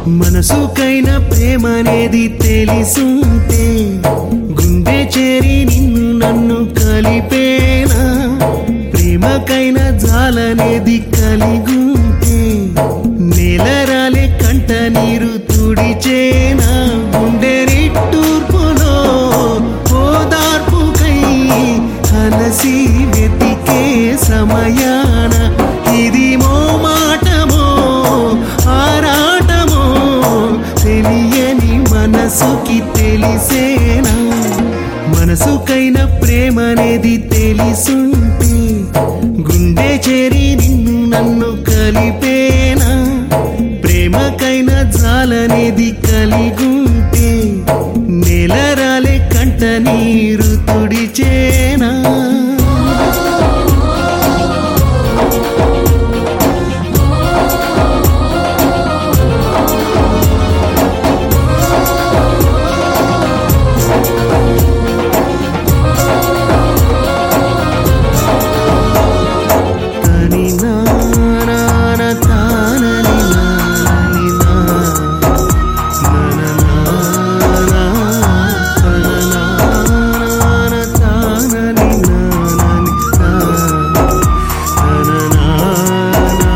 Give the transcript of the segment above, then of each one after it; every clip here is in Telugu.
మనసుకైన ప్రేమనేది తెలిసుంటే గుండె చేరి నిన్ను నన్ను కలిపేనా ప్రేమకైన జాలనేది కలిగుంటే నేలరాలే కంట నీరు తుడిచేనా గుండె నిట్టూర్పులో ఓదార్పుకై అలసి వెతికే సమయాన ఇది మో మాటమో ఆరాటమో తెలియని మనసుకి తెలిసేనా మనసుకైన ప్రేమనేది తెలిసుంటే గుండె చేరి నిన్ను నన్ను కలిపేనా ప్రేమకైన జాలనేది కలిగుంటే నెలరాలే కంట నీరు తుడిచేనా తని నాన తానని నాని నా నననానా తననాన తానని నానని నా తననానా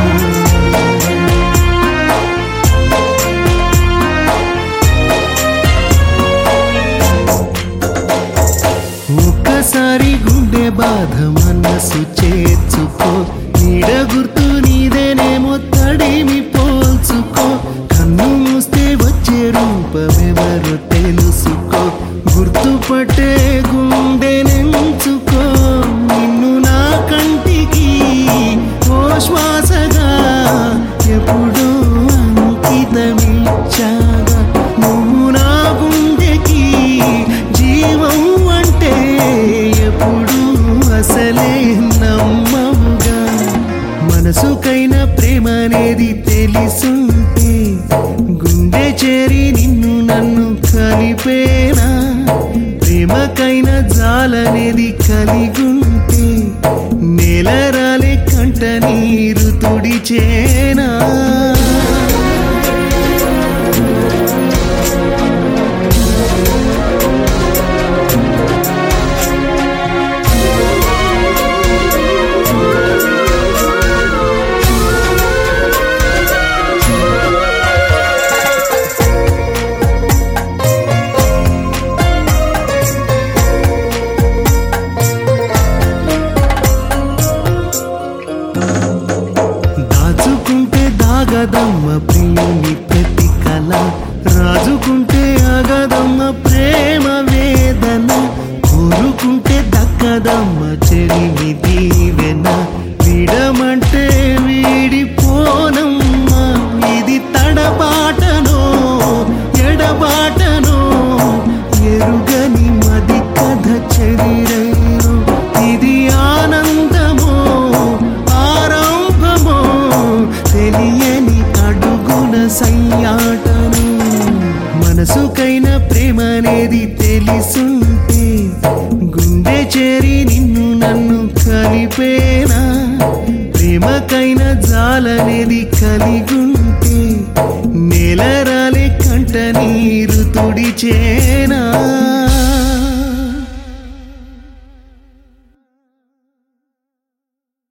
ఒక్కసారి గుండె బాధ మనసు చేర్చుకో నీడ గుర్తు నీదేనేమో తడిమి పోల్చుకో కన్ను మూస్తే వచ్చే రూపమెవరు తెలుసుకో గుర్తుపట్టే గుండె నెంచుకో నిన్ను నా కంటికి ఓ శ్వాసగా ఎప్పుడూ అంకితమిచ్చాగా నువ్వు నా గుండెకి జీవం అంటే ఎప్పుడు అసలే నమ్మవుగా మనసుకైన ప్రేమ అనేది తెలిసుంటే గుండె చేరి నిన్ను నన్ను కలిపేనా ప్రేమకైన జాలనేది కలిగుంటే నెలరాలే కంట నీరు తుడిచేనా దాచుకుంటే దాగదమ్మ ప్రియుని ప్రతి కళ రాజుకుంటే ఆగదమ్మ ప్రేమ వేదన కోరుకుంటే దక్కదమ్మ చెలిమి దీవెన విడమంటే వీడిపోనమ్మ ఇది తడబాటనో ఎడబాటనో ఎరుగని మది కథ చెదిరైను ఇది ఆనందమో ఆరంభమో తెలియని అడుగున సయ్యాటను మనసుకైన ప్రేమ అనేది తెలిసుంటే గుండె చేరి నిన్ను నన్ను కలిపేనా ప్రేమకైన జాలనేది కలిగుంటే నెలరాలే కంట నీరు తుడిచేనా